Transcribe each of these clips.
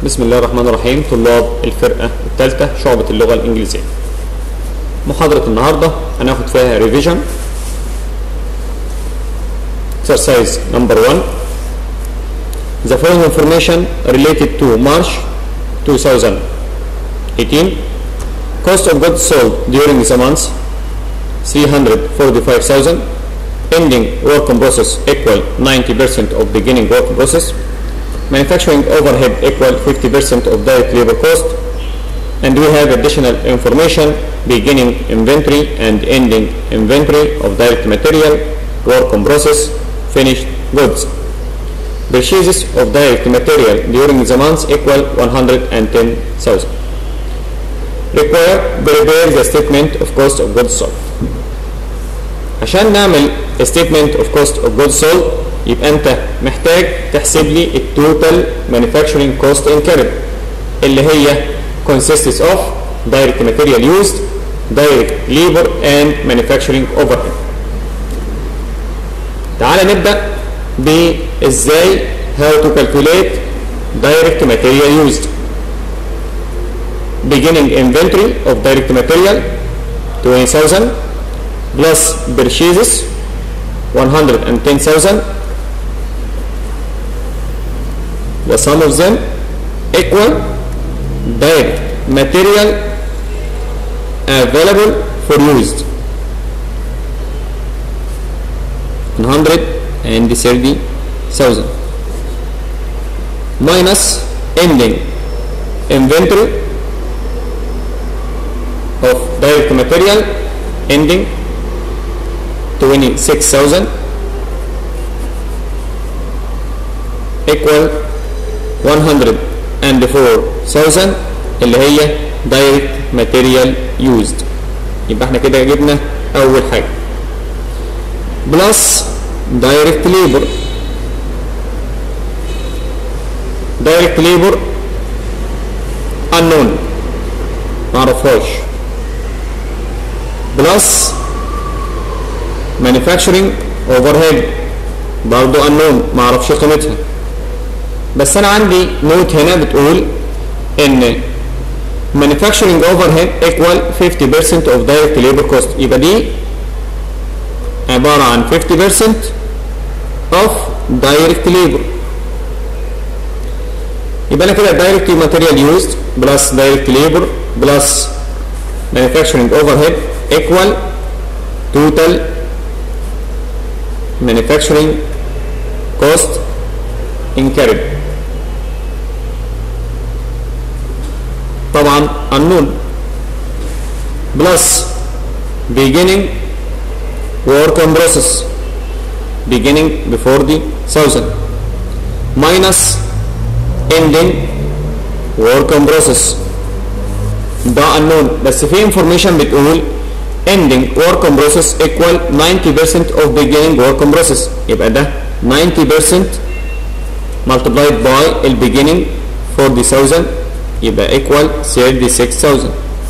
بسم الله الرحمن الرحيم طلاب الفرقة الثالثة شعبة اللغة الإنجليزية محاضرة النهاردة هناخد فيها ريفيجن exercise number one the following information related to March 2018 cost of goods sold during the month 345,000 ending work in process equal 90% of beginning work in process manufacturing overhead equal 50% of direct labor cost and we have additional information beginning inventory and ending inventory of direct material work in process finished goods purchases of direct material during the month equal 110,000 require prepare the statement of cost of goods sold عشان نعمل statement of cost of goods sold يبقى انت محتاج تحسب لي التوتال manufacturing cost incurred اللي هي consists of direct material used direct labor and manufacturing overhead تعال نبدأ بازاي how to calculate direct material used beginning inventory of direct material 20,000 plus purchases 110,000 the sum of them equal direct material available for used 130,000 minus ending inventory of direct material ending 26,000 equal 104,000 اللي هي direct material used يبقى احنا كده جبنا اول حاجة بلس direct labor direct labor unknown معرفهاش بلس manufacturing overhead برضو unknown معرفش قيمتها بس انا عندي نوت هنا بتقول ان manufacturing overhead equal 50% of direct labor cost يبقى دي عبارة عن 50% of direct labor يبقى انا كده direct material used plus direct labor plus manufacturing overhead equal total manufacturing cost incurred طبعا unknown plus beginning work in process beginning before the thousand minus ending work in process ده unknown بس في information بتقول ending work in process equal 90% of beginning work in process يبقى ده 90% multiplied by ال beginning 40,000 يبقى equal 36,000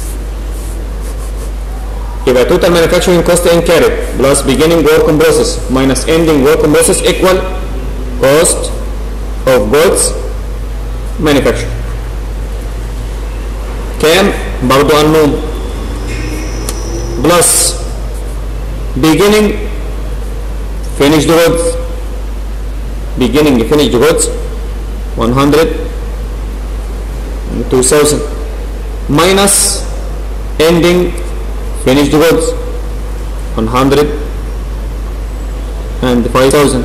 يبقى total manufacturing cost incurred plus beginning work in process minus ending work in process equal cost of goods manufactured كام برضو unknown plus beginning finished goods beginning finished goods 100 2000 minus ending finished goods 100 and 5000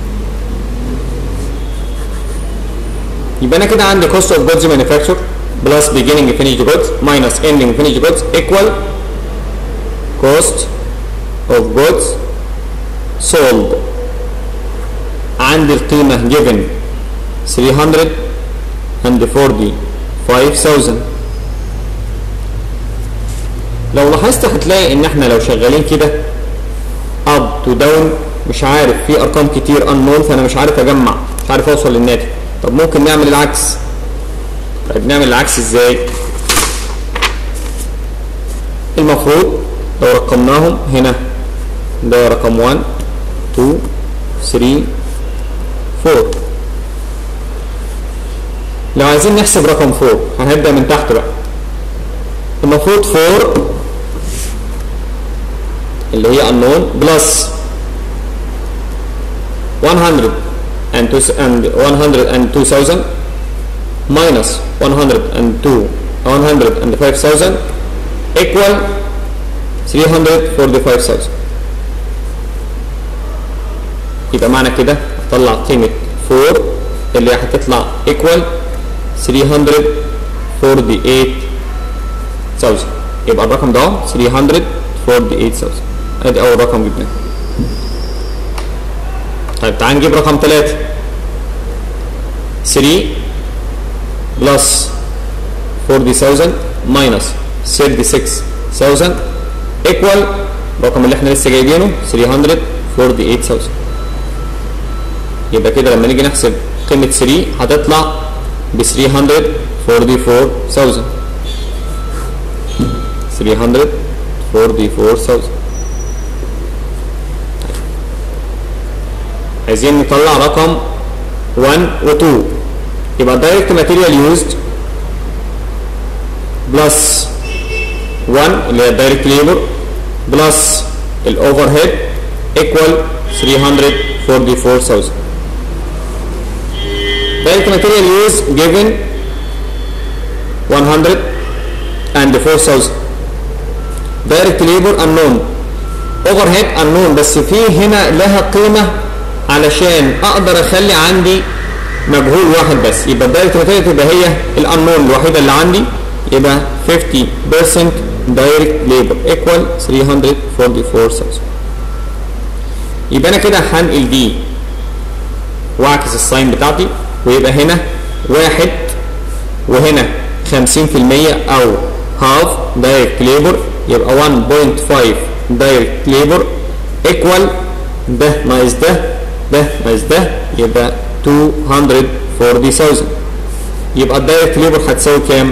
يبقى انا كده عندي cost of goods manufactured plus beginning finished goods minus ending finished goods equal cost of goods sold عندي القيمة given 340,000 لو لاحظت هتلاقي ان احنا لو شغالين كده up to down مش عارف في ارقام كتير unknown فانا مش عارف اجمع مش عارف اوصل للناتج طب ممكن نعمل العكس طيب نعمل العكس ازاي المفروض لو رقمناهم هنا ده رقم 1 2 3 4 لو عايزين نحسب رقم 4 هنبدا من تحت بقى المفروض 4 اللي هي unknown بلس 100 and 102,000 minus 102 105,000 equal 345,000 يبقى معنى كده اطلع قيمة 4 اللي هتطلع equal 348,000 يبقى الرقم ده 348,000 ادي اول رقم جبناه طيب تعال نجيب رقم 3 3 بلس 40,000 minus 36,000 equal الرقم اللي احنا لسه جايبينه 348,000 يبقى كده لما نيجي نحسب قيمة 3 هتطلع ب 344,000 344,000 عايزين نطلع رقم 1 و 2 يبقى direct material used بلس 1 اللي هي direct labor بلس الاوفر هيد equal 344,000 direct material use given 100 and 4,000 direct labor unknown overhead unknown بس في هنا لها قيمة علشان اقدر اخلي عندي مجهول واحد بس يبقى الدايركت ماتيريال تبقى هي الانون الوحيدة اللي عندي يبقى 50% direct labor equal 344,000 يبقى انا كده هنقل دي واعكس الساين بتاعتي ويبقى هنا واحد وهنا 50% او half direct labor يبقى 1.5 direct labor equal ده ناقص ده ده ناقص ده يبقى 240,000 يبقى الدايركت ليبر هتساوي كام؟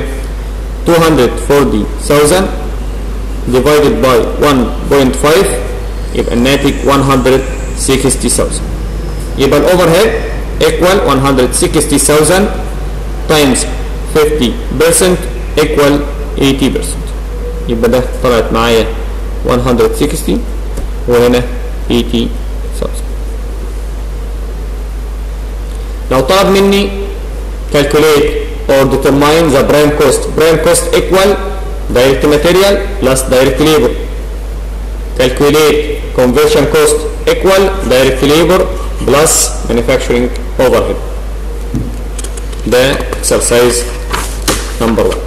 240,000 divided by 1.5 يبقى الناتج 160,000 يبقى الاوفر هيد equal 160,000 times 50% equal 80% يبقى ده طلعت معايا 160 وهنا 80,000 لو طلب مني calculate or determine the prime cost prime cost equal direct material plus direct labor calculate conversion cost equal direct labor plus manufacturing overhead ده exercise number one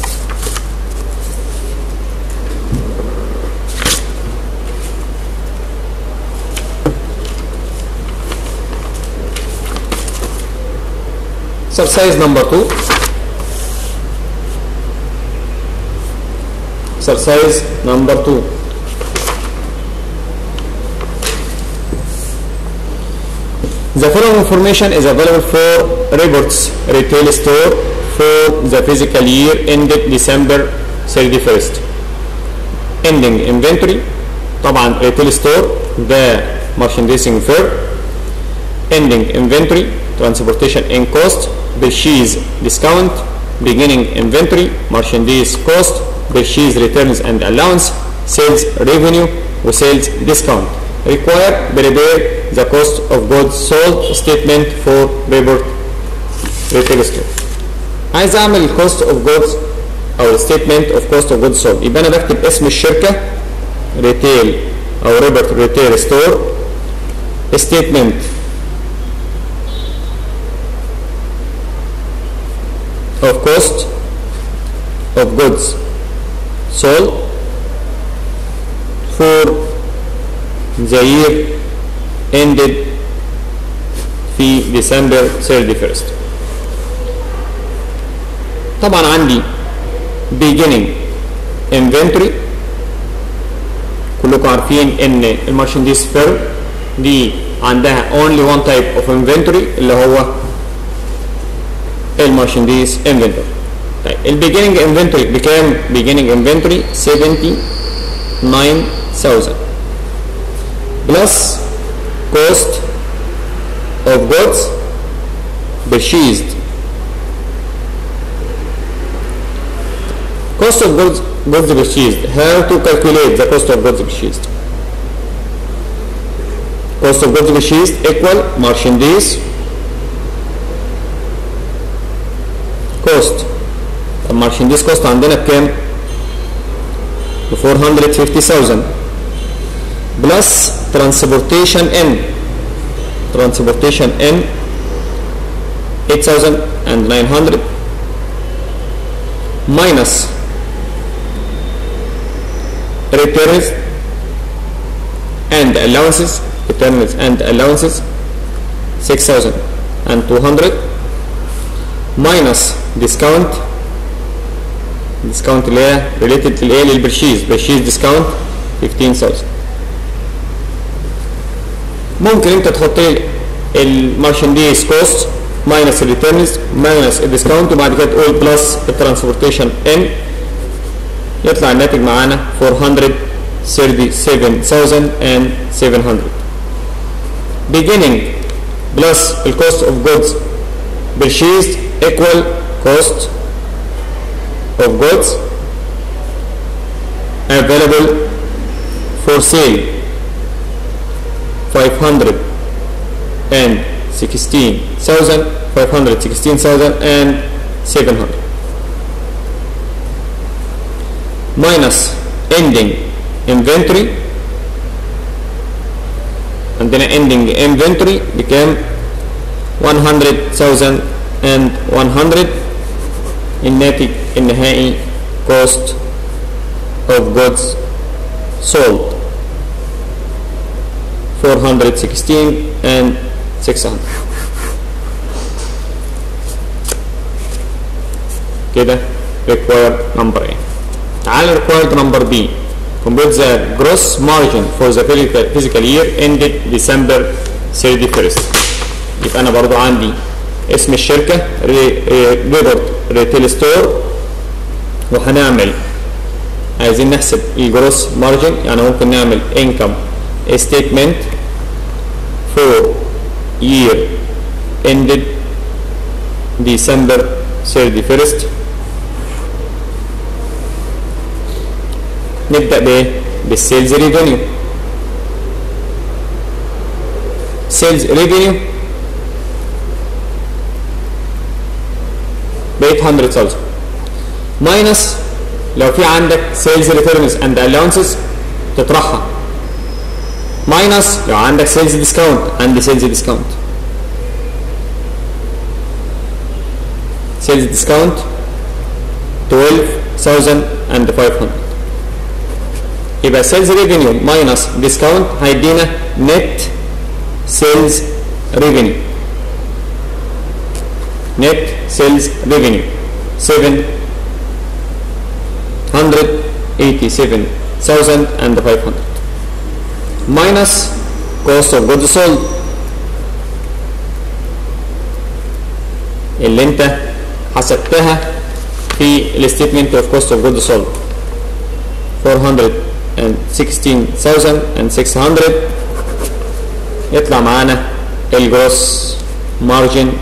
exercise number two exercise number two the following information is available for reports retail store for the physical year ended December 31st ending inventory طبعا retail store ده merchandising fair ending inventory transportation in cost purchase discount beginning inventory merchandise cost purchase returns and allowance sales revenue وsales discount require prepare the cost of goods sold statement for report retail store عايز اعمل cost of goods او statement of cost of goods sold يبقى انا بكتب اسم الشركه ريتيل او ريبرت ريتيل ستور statement of cost of goods sold for the year ended في ديسمبر 31st طبعا عندي beginning inventory كلكم عارفين ان المارشنديز فيرم دي عندها only one type of inventory اللي هو المارشنديز انفنتوري طيب البيجيننج انفنتوري بكام beginning inventory 79000 plus cost of goods purchased cost of goods goods purchased how to calculate the cost of goods purchased cost of goods purchased equal merchandise cost المارشنديز كوست عندنا بكام؟ ب 450000 بلس ترانسبورتيشن ان ترانسبورتيشن ان 8900 minus returns and allowances returns and allowances 6200 minus discount discount اللي هي related للايه للبرشيز برشيز discount 15000 ممكن انت تحط لي المارشنديز كوست ماينس الريتيرنز ماينس الديسكاونت وبعد كده تقول بلس الترانسبورتيشن ان يطلع الناتج معانا 437700 beginning plus the cost of goods purchased equal cost of goods available for sale 500 and 16,000 516,000 and 700 minus ending inventory عندنا ending inventory بكام 100,000 and 100 الناتج النهائي cost of goods sold 416 and 600 كده required number A تعال required number B compute the gross margin for the physical, physical year ended December 31st يبقى انا برضو عندي اسم الشركة ريبورت ريتيل ستور وهنعمل عايزين نحسب الجروس مارجن يعني ممكن نعمل income statement for year ended December 31st نبدأ بايه؟ بالسيلز ريفينيو سيلز ريفينيو ب 800000 ماينس لو في عندك سيلز ريتيرنز اند الاونسز تطرحها ماينس لو عندك سيلز ديسكاونت عندي سيلز ديسكاونت سيلز ديسكاونت 12500 يبقى سيلز ريفينيو ماينس ديسكاونت هيدينا نت سيلز ريفينيو نت سيلز ريفينيو 787,500 minus cost of goods sold اللي انت حسبتها في الستيتمنت اوف كوست اوف جودز سولد 416,600 يطلع معانا الجروس مارجن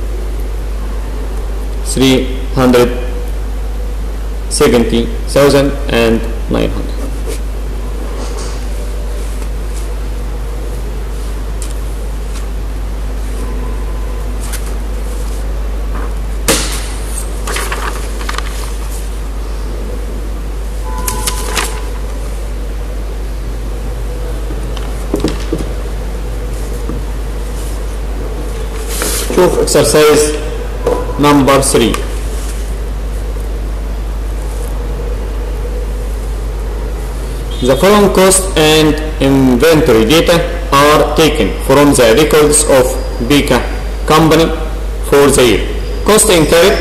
370,900 شوف exercise number 3 The following cost and inventory data are taken from the records of Bika company for the year. Cost incurred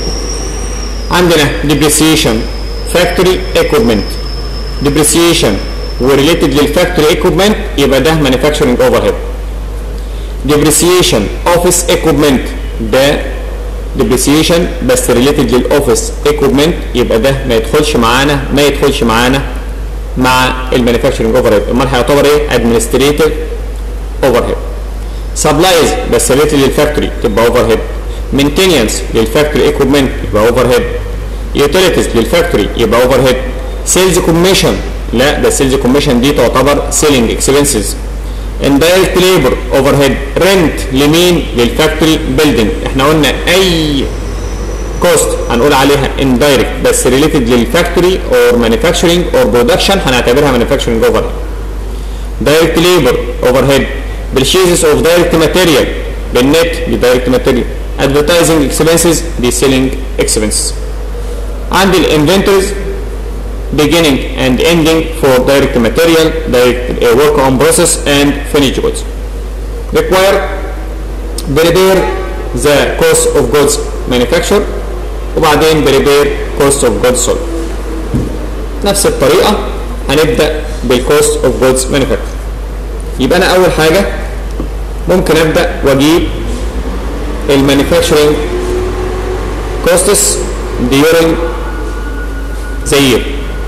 عندنا depreciation factory equipment depreciation وريليتد للفاكتوري equipment يبقى ده manufacturing overhead depreciation office equipment ده depreciation بس ريليتد للاوفيس equipment يبقى ده ما يدخلش معانا ما يدخلش معانا مع المانيفاكتشرنج اوفر هيد امال هيعتبر ايه ادمنستريتيف اوفر هيد سبلايز بس ريليتد للفاكتوري تبقى اوفر هيد مينتيننس للفاكتوري ايكويبمنت يبقى اوفر هيد يوتيليتيز للفاكتوري يبقى اوفر هيد سيلز كوميشن لا ده السيلز كوميشن دي تعتبر سيلينج اكسبنسز اندايركت ليبر اوفر هيد رنت لمين للفاكتوري بيلدينج احنا قلنا اي كوست هنقول عليها اندايركت بس ريليتد للفاكتوري اور مانيفاكتشرنج اور برودكشن هنعتبرها مانيفاكتشرنج اوفر دايركت ليبر اوفر هيد purchases اوف دايركت ماتيريال بالنت بدايركت ماتيريال ادفرتايزنج اكسبنسز دي سيلينج اكسبنسز عندي الانفنتوريز beginning and ending for direct material, direct uh, work on process and finished goods. Require prepare the cost of goods manufactured وبعدين prepare cost of goods sold. نفس الطريقة هنبدأ بالcost of goods manufactured. يبقى أنا أول حاجة ممكن أبدأ وأجيب المانيفاكتشرنج costs during the year.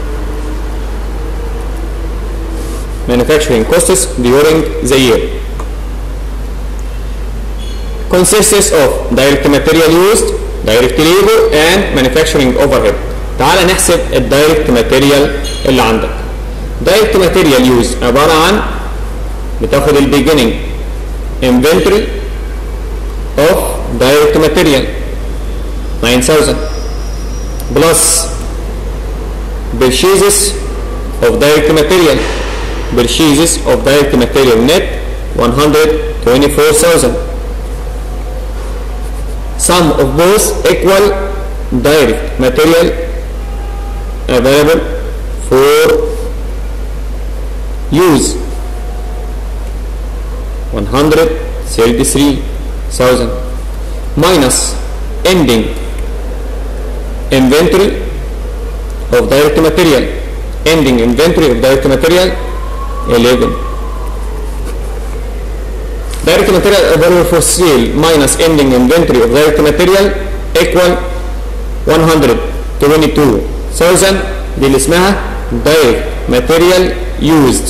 manufacturing costs during the year consists of direct material used, direct labor and manufacturing overhead. تعال نحسب الدايركت ماتيريال اللي عندك. direct material used عبارة عن بتاخد ال beginning inventory of direct material 9000 plus purchases of direct material purchases of direct material net 124,000 sum of both equal direct material available for use 133,000 minus ending inventory of direct material ending inventory of direct material 11 direct material available for sale minus ending inventory of direct material equal 122,000 دي اللي اسمها direct material used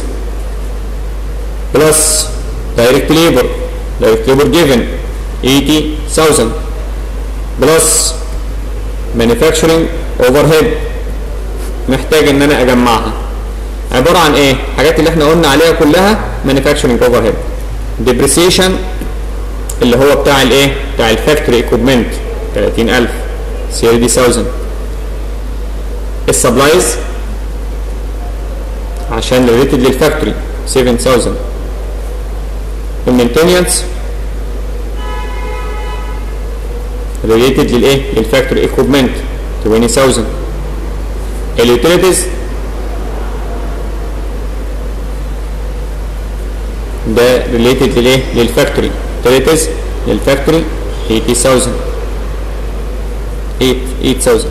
plus direct labor direct labor given 80,000 plus manufacturing overhead محتاج ان انا اجمعها عبارة عن ايه الحاجات اللي احنا قلنا عليها كلها manufacturing overhead depreciation اللي هو بتاع الايه بتاع الفاكتوري ايكوبمنت 30000 سي ال دي 1000 السبلايز عشان ريليتد للفاكتوري 7000 المينتيننس ريليتد للايه للفاكتوري ايكوبمنت 20000 اليوتيليتيز ده ريليتد للايه للفاكتوري utilities للفاكتوري 80000 8000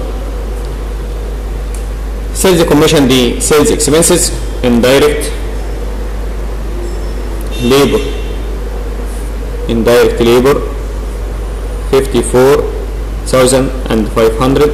sales commission دي sales expenses indirect labor indirect labor 54500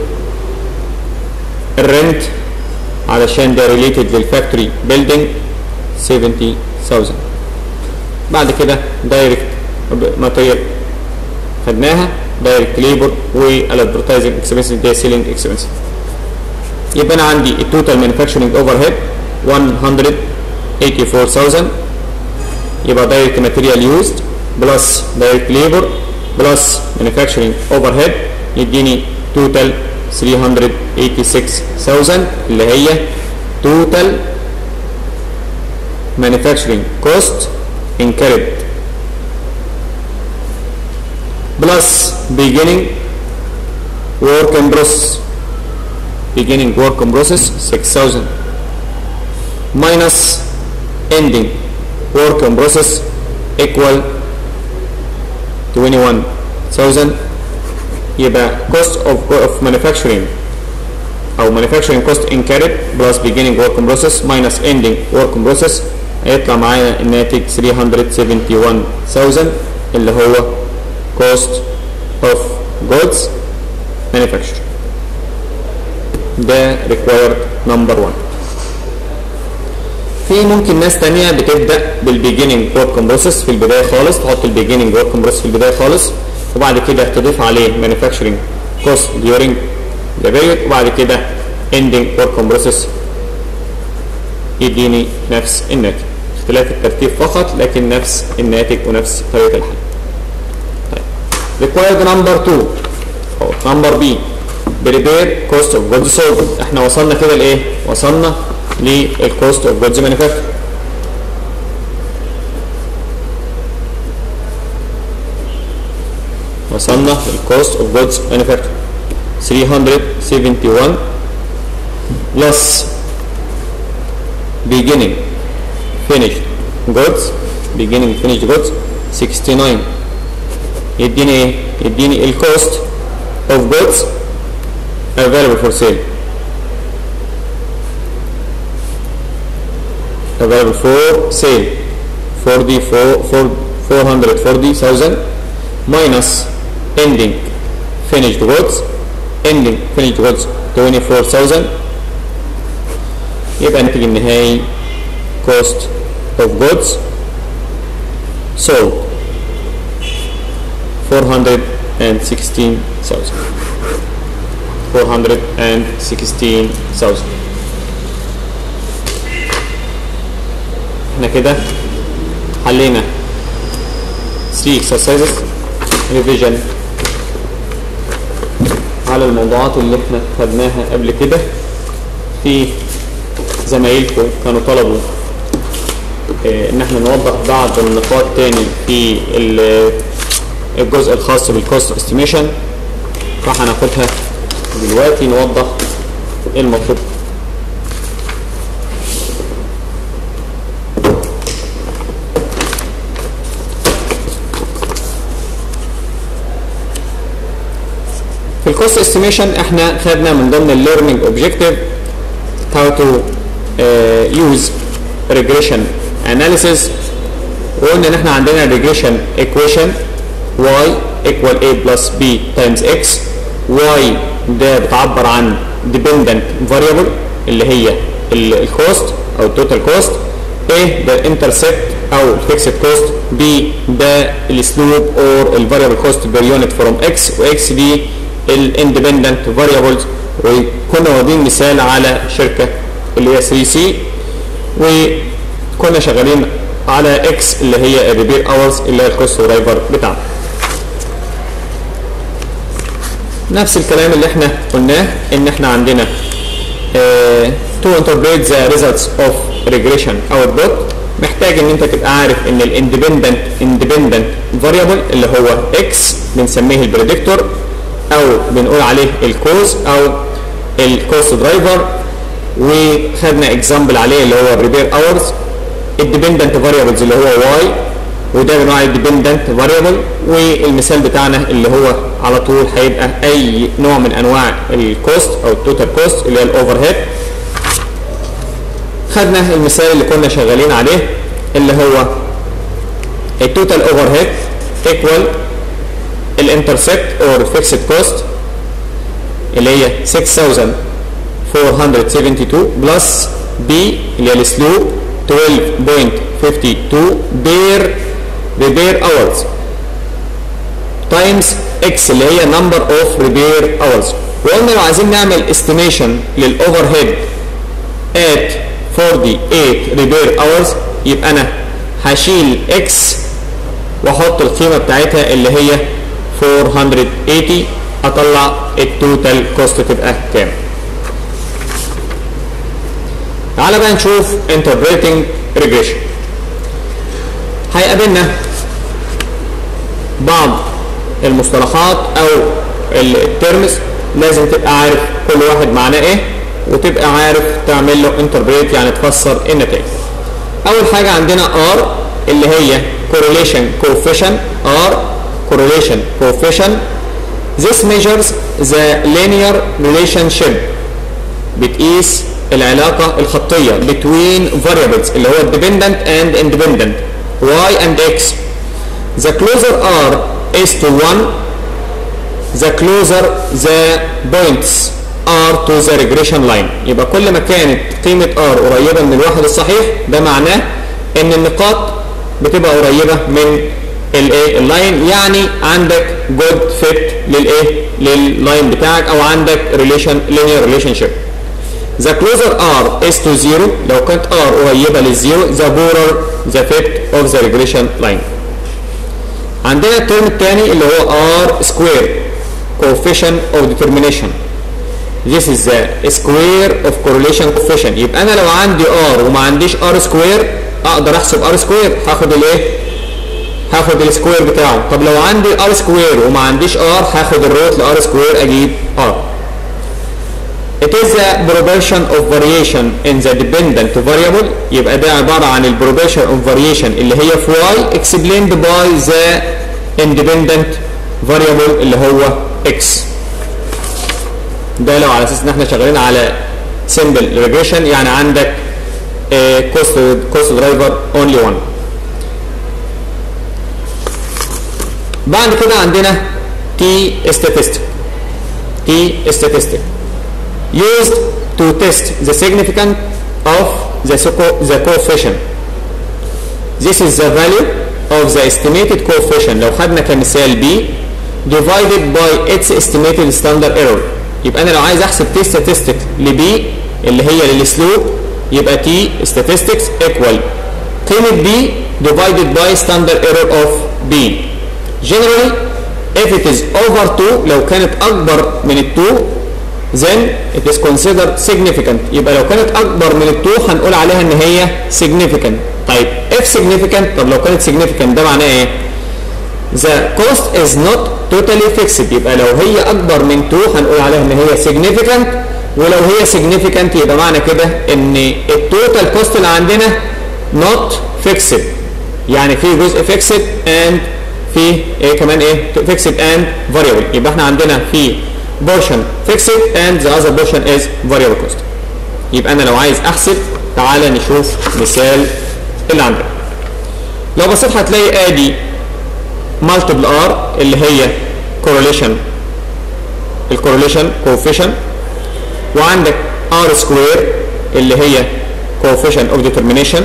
الرنت علشان ده related للفاكتوري building 70000 بعد كده دايركت ماتيريال خدناها دايركت ليبر والادفرتايزنج اكسبنسز دي سيلينج اكسبنسز يبقى انا عندي التوتال مانيفاكتشرنج اوفر هيد 184000 يبقى دايركت ماتيريال يوزد بلس دايركت ليبر بلس مانيفاكتشرنج اوفر هيد يديني توتال 386000 اللي هي توتال manufacturing cost incurred plus beginning work in process beginning work in process 6000 minus ending work in process equal 21000 يبقى cost of, of manufacturing او manufacturing cost incurred plus beginning work in process minus ending work in process هيطلع معايا الناتج 371000 اللي هو cost of goods manufactured ده required number one في ممكن ناس تانية بتبدأ بالبيجيننج work in process في البداية خالص تحط البيجيننج work in process في البداية خالص وبعد كده تضيف عليه manufacturing cost during the period وبعد كده ending work on process يديني نفس الناتج اختلاف الترتيب فقط لكن نفس الناتج ونفس طريقة الحل طيب required number 2 او number B prepare cost of goods sold احنا وصلنا كده لايه وصلنا للcost of goods manufactured وصلنا للcost of goods manufactured 371 plus beginning finished goods beginning finished goods 69 يديني ايه يديني الكوست of goods available for sale available for sale 44 440,000 minus ending finished goods ending finished goods 24,000 يبقى الناتج النهائي cost of goods sold 416,000 416,000 احنا كده حلينا 3 exercises revision على الموضوعات اللي احنا خدناها قبل كده في زمايلكم كانوا طلبوا اه ان احنا نوضح بعض النقاط تاني في الجزء الخاص بالكوست استيميشن فهناخدها دلوقتي نوضح ايه المطلوب في الكوست استيميشن احنا خدنا من ضمن الليرنينج اوبجكتيف how to uh, use regression analysis وقلنا ان احنا عندنا regression equation y equal a plus b times x y ده بتعبر عن dependent variable اللي هي الكوست او التوتال كوست a ده الانترسبت او الفيكسد كوست b ده السلوب اور الفاريبل كوست بير يونت فروم x واكس دي الاندبندنت فاريبلز وكنا واخدين مثال على شركه اللي هي 3 سي وكنا شغالين على اكس اللي هي الريبير اورز اللي هي الكوست درايفر بتاعنا نفس الكلام اللي احنا قلناه ان احنا عندنا اه to interpret the results of regression output محتاج ان انت تبقى عارف ان الاندبندنت اندبندنت فاريبل اللي هو اكس بنسميه البريدكتور او بنقول عليه الكوز او الكوست درايفر وخدنا اكزامبل عليه اللي هو ريبير اورز الديبندنت فاريبلز اللي هو واي وده بنوع الديبندنت فاريبل والمثال بتاعنا اللي هو على طول هيبقى اي نوع من انواع الكوست او التوتال كوست اللي هي الاوفر هيد خدنا المثال اللي كنا شغالين عليه اللي هو التوتال اوفر هيد ايكوال الانترسبت اور الفيكسد كوست اللي هي 6472 بلس بي اللي هي السلوب 12.52 بير ريبير اورز تايمز اكس اللي هي نمبر اوف ريبير اورز وقلنا لو عايزين نعمل استيميشن للاوفر هيد ات 48 ريبير اورز يبقى انا هشيل اكس واحط القيمه بتاعتها اللي هي 480 اطلع التوتال كوست تبقى كام تعالى بقى نشوف interpreting regression هيقابلنا بعض المصطلحات او الترمز لازم تبقى عارف كل واحد معناه ايه وتبقى عارف تعمل له انتربريت يعني تفسر النتائج اول حاجه عندنا R اللي هي correlation coefficient R correlation coefficient this measures the linear relationship بتقيس العلاقة الخطية between variables اللي هو dependent and independent y and x the closer r is to 1 the closer the points are to the regression line يبقى كل ما كانت قيمة r قريبة من الواحد الصحيح ده معناه ان النقاط بتبقى قريبة من الايه اللاين يعني عندك جود فيت للايه لللاين بتاعك او عندك ريليشن لينير ريليشن شيب The closer R is to zero لو كانت R قريبة للزيرو the poorer the fit of the regression line. عندنا الترم الثاني اللي هو R square coefficient of determination. This is the square of correlation coefficient. يبقى أنا لو عندي R وما عنديش R square أقدر أحسب R square هاخد الإيه؟ هاخد السكوير بتاعه. طب لو عندي R square وما عنديش R هاخد الروت ل R square أجيب R. It is the proportion of variation in the dependent variable يبقى ده عبارة عن ال proportion of variation اللي هي في y explained by the independent variable اللي هو x ده لو على اساس ان احنا شغالين على simple regression يعني عندك uh, cost cost driver only one بعد كده عندنا t statistic t statistic used to test the significance of the, the coefficient. This is the value of the estimated coefficient لو خدنا كمثال b divided by its estimated standard error يبقى انا لو عايز احسب t statistic ل b اللي هي للسلوب يبقى t statistics equal قيمة b divided by standard error of b generally if it is over 2 لو كانت اكبر من ال 2 then it is considered significant يبقى لو كانت اكبر من التو هنقول عليها ان هي significant طيب if significant طب لو كانت significant ده معناه ايه the cost is not totally fixed يبقى لو هي اكبر من 2 هنقول عليها ان هي significant ولو هي significant يبقى معنى كده ان التوتال كوست اللي عندنا not fixed يعني في جزء fixed and في ايه كمان ايه fixed and variable يبقى احنا عندنا في portion fixed and the other portion is variable cost يبقى انا لو عايز احسب تعالى نشوف مثال اللي عندك لو بصيت هتلاقي ادي multiple r اللي هي correlation الكورليشن coefficient وعندك r square اللي هي coefficient of determination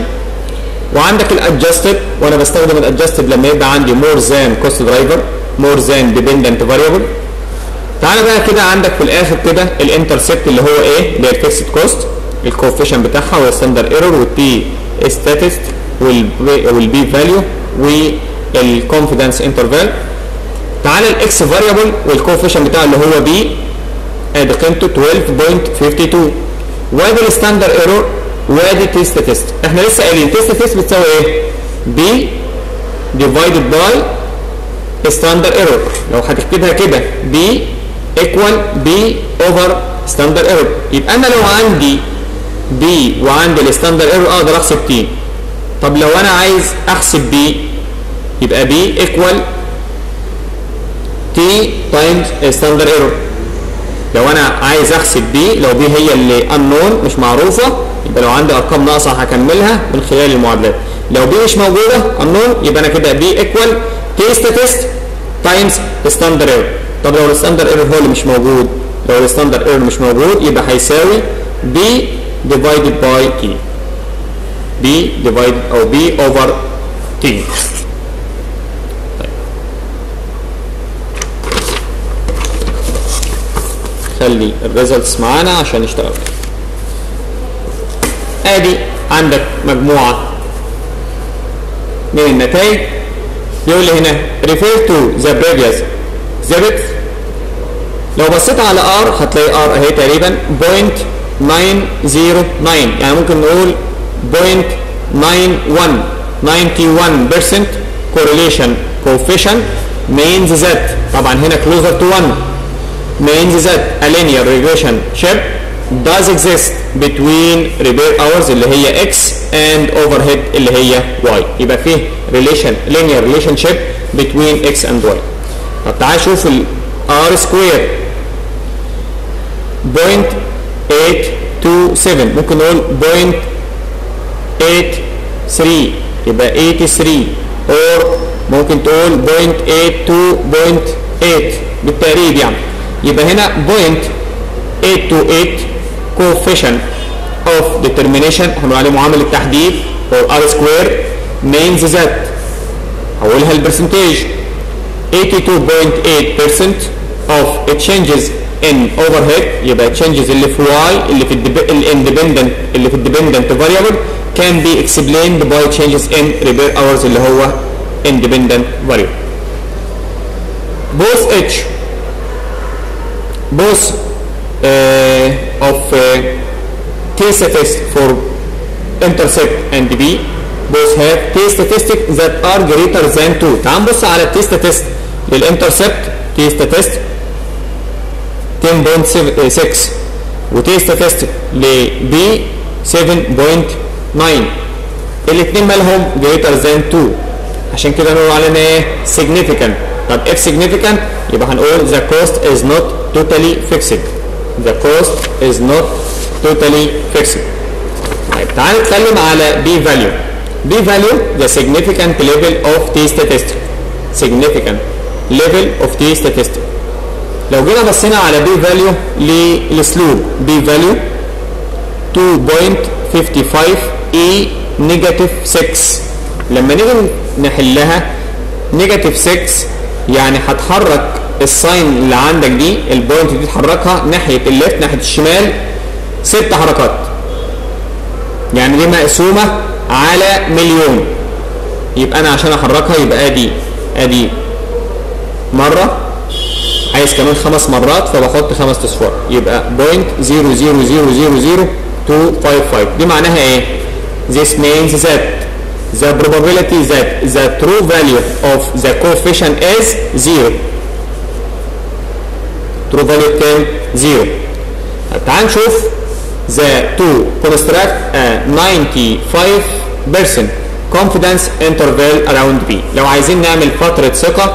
وعندك الادجستد وانا بستخدم الادجستد لما يبقى عندي more than cost driver more than dependent variable تعالى بقى كده عندك في الاخر كده الانترسبت اللي هو ايه اللي هي الفيكسد كوست الكوفيشن بتاعها والستاندر ايرور والبي ستاتست والبي فاليو والكونفيدنس انترفال تعالى الاكس فاريبل والكوفيشن بتاعه اللي هو بي ادي قيمته 12.52 وادي الستاندر ايرور وادي تي ستاتست احنا لسه قايلين تي ستاتست بتساوي ايه؟ بي ديفايدد باي ستاندر ايرور لو هتكتبها كده بي ايكوال بي اوفر ستاندر ايرور يبقى انا لو عندي بي وعندي الستاندر ايرور اقدر احسب تي طب لو انا عايز احسب بي يبقى بي ايكوال تي تايمز ستاندر ايرور لو انا عايز احسب بي لو بي هي اللي انون مش معروفه يبقى لو عندي ارقام ناقصه هكملها من خلال المعادلات لو بي مش موجوده انون يبقى انا كده بي ايكوال تي ستاتست تايمز ستاندر ايرور طب لو الستاندر ايرور هو اللي مش موجود لو الستاندر ايرور مش موجود يبقى هيساوي بي divided باي تي بي divided او بي اوفر تي خلي الريزلتس معانا عشان نشتغل ادي عندك مجموعه من النتائج يقول لي هنا refer to the previous exhibits لو بصيت على R هتلاقي R اهي تقريبا 0.909 يعني ممكن نقول 0.91 91% correlation coefficient means that طبعا هنا closer to 1 means that a linear regression shape does exist between repair hours اللي هي x and overhead اللي هي y يبقى فيه relation linear relationship between x and y طب تعال شوف ال r square 0.827 ممكن نقول 0.83 يبقى 83 or ممكن تقول 0.82.8 بالتقريب يعني يبقى هنا 0.828 coefficient of determination هنقول عليه معامل التحديد or r square means that هقولها البرسنتيج 82.8% of changes in overhead يبقى changes اللي في y اللي في الاندبندنت اللي في الديبندنت variable can be explained by changes in repair hours اللي هو independent variable. Both H both uh, of uh, T statistic for intercept and B both have T statistics that are greater than 2 تعال نبص على T statistic للانترسبت T statistic 10.6 و T statistic ل B 7.9 الاثنين مالهم greater than 2 عشان كده نقول علينا ايه significant طب if significant يبقى هنقول the cost is not totally fixed the cost is not totally fixed طيب تعال نتكلم على B value B value the significant level of T statistic significant level of T statistic لو جينا بصينا على B value للسلوب B value 2.55 E نيجاتيف 6 لما نيجي نحلها نيجاتيف 6 يعني هتحرك الساين اللي عندك دي البوينت دي تحركها ناحيه الليفت ناحيه الشمال ست حركات يعني دي مقسومه على مليون يبقى انا عشان احركها يبقى ادي ادي مره عايز كمان خمس مرات فبحط خمس اصفار يبقى بوينت 0.0000255 دي معناها ايه؟ This means that the probability that the true value of the coefficient is zero. True value كام؟ zero. طب تعال نشوف the to construct a 95% confidence interval around B. لو عايزين نعمل فترة ثقة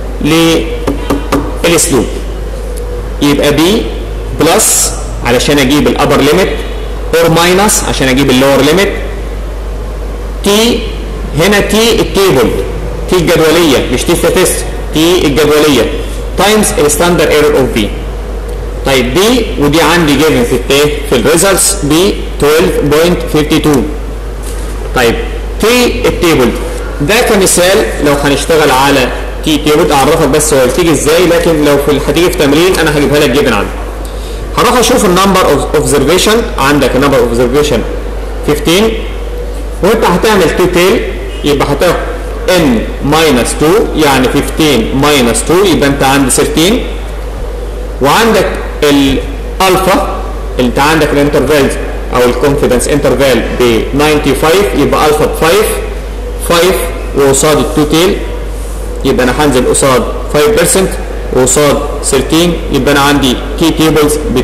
للاسلوب يبقى B بلس علشان اجيب الابر ليميت اور ماينس عشان اجيب اللور ليميت تي هنا تي التيبل تي الجدوليه مش تي ستاتستيك تي الجدوليه تايمز الستاندرد ايرور اوف بي طيب بي ودي عندي جيفن في التي في الريزلتس بي 12.52 طيب تي التيبل ده كمثال لو هنشتغل على تي تيبل اعرفك بس هو بتيجي ازاي لكن لو في هتيجي في تمرين انا هجيبها لك جيفن عندي هروح اشوف النمبر اوف اوبزرفيشن عندك النمبر اوف اوبزرفيشن 15 وانت هتعمل تو تيل يبقى هتاخد n minus 2 يعني 15 minus 2 يبقى انت عند 13 وعندك الالفا انت عندك الانترفالز او الكونفيدنس انترفال ب 95 يبقى الفا ب 5 5 وقصاد التو تيل يبقى انا هنزل قصاد 5% وقصاد 13 يبقى انا عندي كي تيبلز ب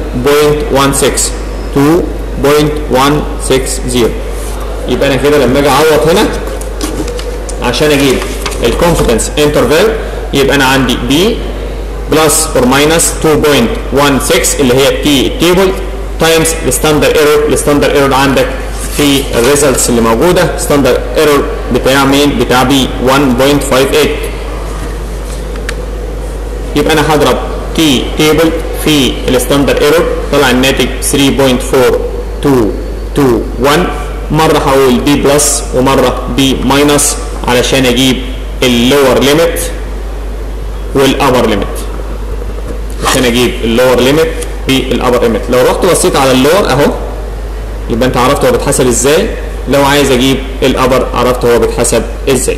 2.16 2.160 يبقى انا كده لما اجي اعوض هنا عشان اجيب الكونفيدنس انترفال يبقى انا عندي بي بلس اور ماينس 2.16 اللي هي تي التيبل تايمز الستاندرد ايرور الستاندرد ايرور عندك في الريزلتس اللي موجوده ستاندرد ايرور بتاع مين بتاع بي 1.58 يبقى انا هضرب تي تيبل في الستاندرد ايرور طلع الناتج 3.4221 مره هقول بي بلس ومره بي ماينس علشان اجيب اللور ليميت والابر ليميت عشان اجيب اللور ليميت بالابر ليميت لو رحت بصيت على اللور اهو يبقى انت عرفت هو بيتحسب ازاي لو عايز اجيب الابر عرفت هو بيتحسب ازاي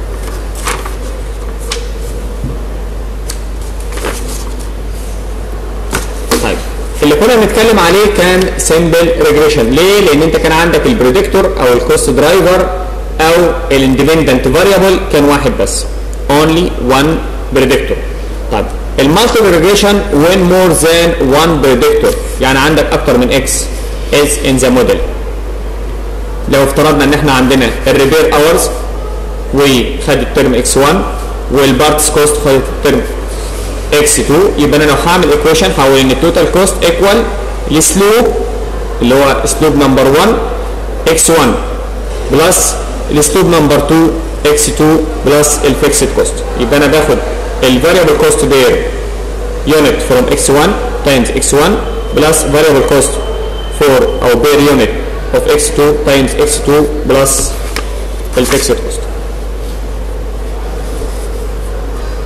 طيب اللي كنا بنتكلم عليه كان سمبل ريجريشن ليه لان انت كان عندك البريدكتور او الكوست درايفر او الاندبندنت فاريبل كان واحد بس only one predictor طيب المالتيبل ريجريشن when more than one predictor يعني عندك اكتر من x is in the model لو افترضنا ان احنا عندنا الريبير اورز وخد الترم x1 والبارتس كوست خدت الترم x2 يبقى انا لو هعمل ايكويشن هقول ان التوتال كوست ايكوال لسلوب اللي هو سلوب نمبر 1 x1 بلس السلوب نمبر 2 x2 بلس الفيكسد كوست يبقى انا باخد الفاريبل كوست بير يونت فروم x1 تايمز x1 بلس فاريبل كوست فور او بير يونت اوف x2 تايمز x2 بلس الفيكسد كوست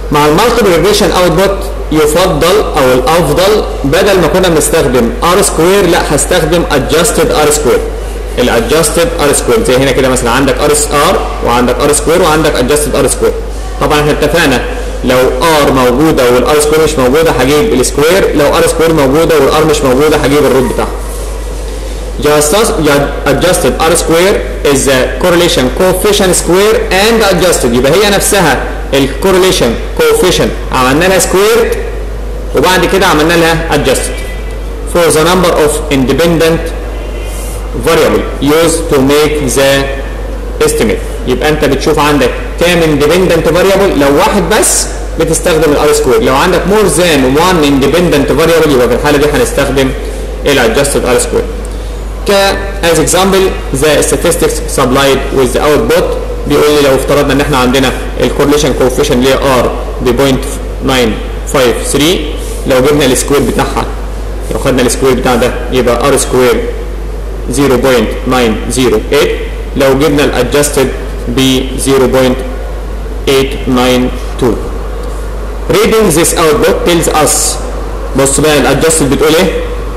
مع المالتيبل ريجريشن اوتبوت يفضل او الافضل بدل ما كنا بنستخدم ار سكوير لا هستخدم adjusted ار سكوير الادجستد ار سكوير زي هنا كده مثلا عندك ار اس ار وعندك ار سكوير وعندك adjusted ار سكوير طبعا احنا اتفقنا لو ار موجوده والار سكوير مش موجوده هجيب السكوير لو ار سكوير موجوده والار مش موجوده هجيب الروت بتاعها Just adjusted R square is the correlation coefficient square and adjusted يبقى هي نفسها الكورليشن coefficient عملنا لها squared وبعد كده عملنا لها adjusted for the number of independent variable used to make the estimate يبقى انت بتشوف عندك كام independent variable لو واحد بس بتستخدم الار سكوير لو عندك more than one independent variable يبقى في الحاله دي هنستخدم الادجستد ار سكوير ك as example the statistics supplied with the output بيقول لي لو افترضنا ان احنا عندنا الكورليشن coefficient اللي هي ار ب 0.953 لو جبنا السكوير بتاعها لو خدنا السكوير بتاع ده يبقى ار سكوير 0.908 لو جبنا الادجستد ب 0.892 reading this output tells us بص بقى الادجستد بتقول ايه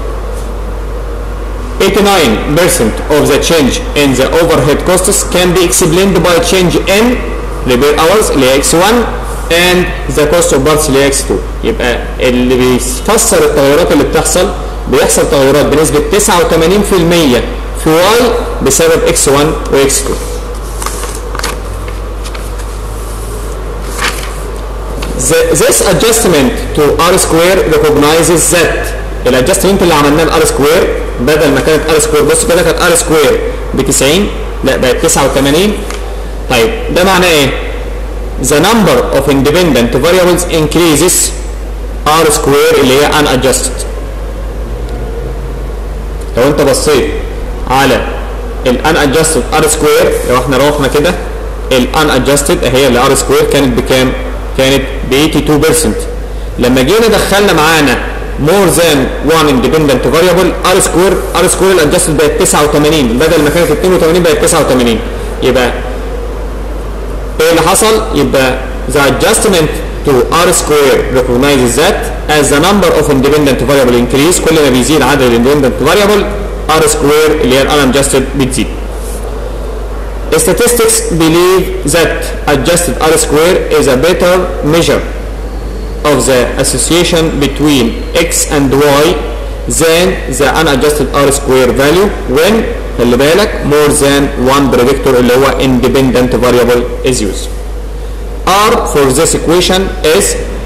89% of the change in the overhead costs can be explained by change in repair hours اللي هي x1 and the cost of parts اللي هي x2 يبقى اللي بيفسر التغيرات اللي بتحصل بيحصل تغيرات بنسبة 89% في y بسبب x1 و x2 The, this adjustment to r square recognizes that الادجستمنت اللي عملناه الار سكوير بدل ما كانت ار سكوير بص كده كانت ار سكوير ب 90 لا بقت 89 طيب ده معناه ايه؟ The number of independent variables increases r square اللي هي unadjusted لو انت بصيت على ال unadjusted r square لو احنا روحنا كده ال unadjusted هي اللي r square كانت بكام؟ كانت ب 82% لما جينا دخلنا معانا more than one independent variable r square r square الادجستد بقت 89 بدل ما كانت 82 بقت 89 يبقى ايه اللي حصل؟ يبقى the adjustment to r square recognizes that as the number of independent variable increase كل ما بيزيد عدد ال independent variable r square اللي هي ال unadjusted بتزيد. Statistics believe that adjusted r square is a better measure of the association between x and y than the unadjusted r square value when خلي بالك more than one predictor اللي هو independent variable is used. r for this equation is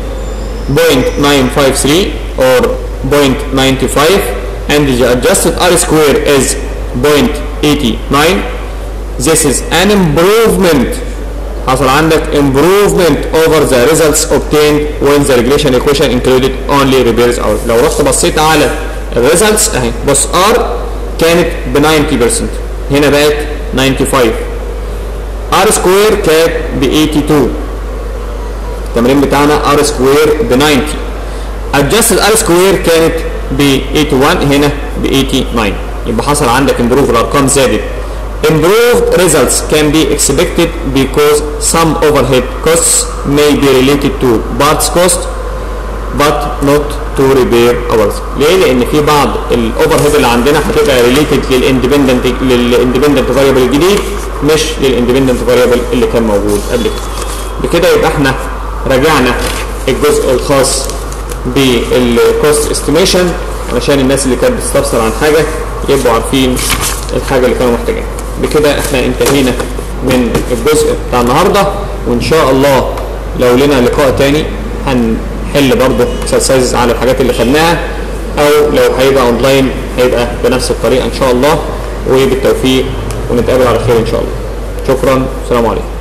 0.953 or 0.95 and the adjusted r square is 0.89 this is an improvement حصل عندك improvement over the results obtained when the regression equation included only repairs hours لو رحت بصيت على الريزلتس اهي بص R كانت ب 90% هنا بقت 95 R سكوير كانت ب 82 التمرين بتاعنا R سكوير ب 90 adjusted R سكوير كانت ب 81 هنا ب 89 يبقى حصل عندك improve الارقام زادت Improved results can be expected because some overhead costs may be related to parts cost but not to repair hours. ليه؟ لأن في بعض الأوفر هيد اللي عندنا هتبقى related للإندبندنت للإندبندنت فاريبل الجديد مش للإندبندنت فاريبل اللي كان موجود قبل كده. بكده يبقى احنا راجعنا الجزء الخاص بالكوست استيميشن علشان الناس اللي كانت بتستفسر عن حاجة يبقوا عارفين الحاجة اللي كانوا محتاجينها. بكده احنا انتهينا من الجزء بتاع النهارده وان شاء الله لو لنا لقاء تاني هنحل برضه اكسرسايزز على الحاجات اللي خدناها او لو هيبقى اونلاين هيبقى بنفس الطريقه ان شاء الله وبالتوفيق ونتقابل على خير ان شاء الله شكرا السلام عليكم